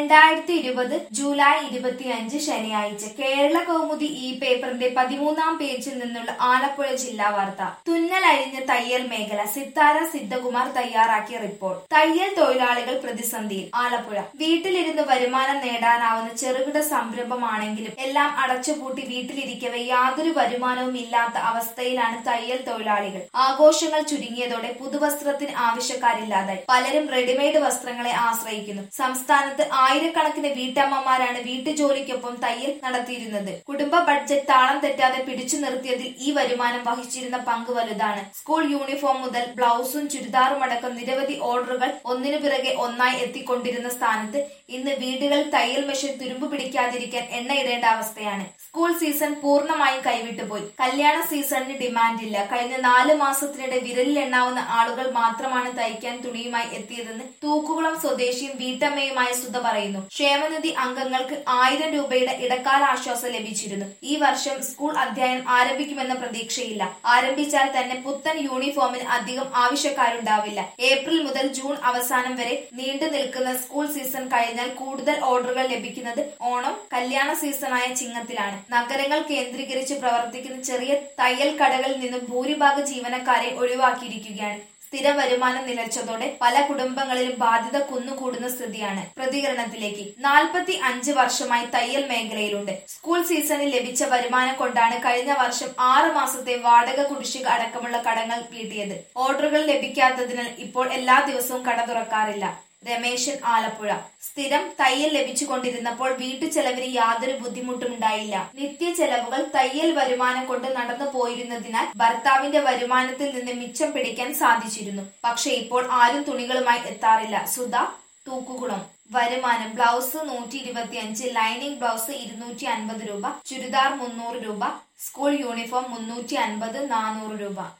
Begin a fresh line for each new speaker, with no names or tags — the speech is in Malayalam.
രണ്ടായിരത്തി ഇരുപത് ജൂലൈ ഇരുപത്തിയഞ്ച് ശനിയാഴ്ച കേരള കൗമുദി ഈ പേപ്പറിന്റെ പതിമൂന്നാം പേജിൽ നിന്നുള്ള ആലപ്പുഴ ജില്ലാ വാർത്ത തുന്നൽ അഴിഞ്ഞ തയ്യൽ മേഖല സിത്താര സിദ്ധകുമാർ തയ്യാറാക്കിയ റിപ്പോർട്ട് തയ്യൽ തൊഴിലാളികൾ പ്രതിസന്ധിയിൽ ആലപ്പുഴ വീട്ടിലിരുന്ന് വരുമാനം നേടാനാവുന്ന ചെറുകിട സംരംഭമാണെങ്കിലും എല്ലാം അടച്ചുപൂട്ടി വീട്ടിലിരിക്കവെ യാതൊരു വരുമാനവും ഇല്ലാത്ത അവസ്ഥയിലാണ് തയ്യൽ തൊഴിലാളികൾ ആഘോഷങ്ങൾ ചുരുങ്ങിയതോടെ പുതുവസ്ത്രത്തിന് ആവശ്യക്കാരില്ലാതായി പലരും റെഡിമെയ്ഡ് വസ്ത്രങ്ങളെ ആശ്രയിക്കുന്നു സംസ്ഥാനത്ത് ആയിരക്കണക്കിന് വീട്ടമ്മമാരാണ് വീട്ടുജോലിക്കൊപ്പം തയ്യൽ നടത്തിയിരുന്നത് കുടുംബ ബഡ്ജറ്റ് താളം തെറ്റാതെ പിടിച്ചു നിർത്തിയതിൽ ഈ വരുമാനം വഹിച്ചിരുന്ന പങ്ക് വലുതാണ് സ്കൂൾ യൂണിഫോം മുതൽ ബ്ലൗസും ചുരിദാറും അടക്കം നിരവധി ഓർഡറുകൾ ഒന്നിനു പിറകെ ഒന്നായി എത്തിക്കൊണ്ടിരുന്ന സ്ഥാനത്ത് ഇന്ന് വീടുകളിൽ തയ്യൽ മെഷീൻ തുരുമ്പ് പിടിക്കാതിരിക്കാൻ എണ്ണയിടേണ്ട അവസ്ഥയാണ് സ്കൂൾ സീസൺ പൂർണ്ണമായും കൈവിട്ടുപോയി കല്യാണ സീസണിന് ഡിമാൻഡില്ല കഴിഞ്ഞ നാല് മാസത്തിനിടെ വിരലിൽ എണ്ണാവുന്ന ആളുകൾ മാത്രമാണ് തയ്ക്കാൻ തുണിയുമായി എത്തിയതെന്ന് തൂക്കുകുളം സ്വദേശിയും വീട്ടമ്മയുമായ സുധ പറയുന്നു ക്ഷേമനിധി അംഗങ്ങൾക്ക് ആയിരം രൂപയുടെ ഇടക്കാല ആശ്വാസം ലഭിച്ചിരുന്നു ഈ വർഷം സ്കൂൾ അധ്യയനം ആരംഭിക്കുമെന്ന പ്രതീക്ഷയില്ല ആരംഭിച്ചാൽ തന്നെ പുത്തൻ യൂണിഫോമിന് അധികം ആവശ്യക്കാരുണ്ടാവില്ല ഏപ്രിൽ മുതൽ ജൂൺ അവസാനം വരെ നീണ്ടു നിൽക്കുന്ന സ്കൂൾ സീസൺ കഴിഞ്ഞാൽ കൂടുതൽ ഓർഡറുകൾ ലഭിക്കുന്നത് ഓണം കല്യാണ സീസണായ ചിങ്ങത്തിലാണ് നഗരങ്ങൾ കേന്ദ്രീകരിച്ച് പ്രവർത്തിക്കുന്ന ചെറിയ തയ്യൽ കടകളിൽ നിന്നും ഭൂരിഭാഗ ജീവനക്കാരെ ഒഴിവാക്കിയിരിക്കുകയാണ് സ്ഥിര വരുമാനം നിലച്ചതോടെ പല കുടുംബങ്ങളിലും ബാധ്യത കുന്നുകൂടുന്ന സ്ഥിതിയാണ് പ്രതികരണത്തിലേക്ക് നാൽപ്പത്തി അഞ്ച് വർഷമായി തയ്യൽ മേഖലയിലുണ്ട് സ്കൂൾ സീസണിൽ ലഭിച്ച വരുമാനം കൊണ്ടാണ് കഴിഞ്ഞ വർഷം ആറ് മാസത്തെ വാടക കുടിശ്ശിക അടക്കമുള്ള കടങ്ങൾ വീട്ടിയത് ഓർഡറുകൾ ലഭിക്കാത്തതിനാൽ ഇപ്പോൾ എല്ലാ ദിവസവും കട തുറക്കാറില്ല രമേശൻ ആലപ്പുഴ സ്ഥിരം തയ്യൽ ലഭിച്ചുകൊണ്ടിരുന്നപ്പോൾ വീട്ടു ചെലവിന് യാതൊരു ബുദ്ധിമുട്ടും ഉണ്ടായില്ല നിത്യ ചെലവുകൾ തയ്യൽ വരുമാനം കൊണ്ട് നടന്നു പോയിരുന്നതിനാൽ ഭർത്താവിന്റെ വരുമാനത്തിൽ നിന്ന് മിച്ചം പിടിക്കാൻ സാധിച്ചിരുന്നു പക്ഷെ ഇപ്പോൾ ആരും തുണികളുമായി എത്താറില്ല സുധ തൂക്കുകുളം വരുമാനം ബ്ലൗസ് നൂറ്റി ഇരുപത്തിയഞ്ച് ലൈനിങ് ബ്ലൗസ് ഇരുന്നൂറ്റി അൻപത് രൂപ ചുരിദാർ മുന്നൂറ് രൂപ സ്കൂൾ യൂണിഫോം മുന്നൂറ്റി അൻപത് നാനൂറ് രൂപ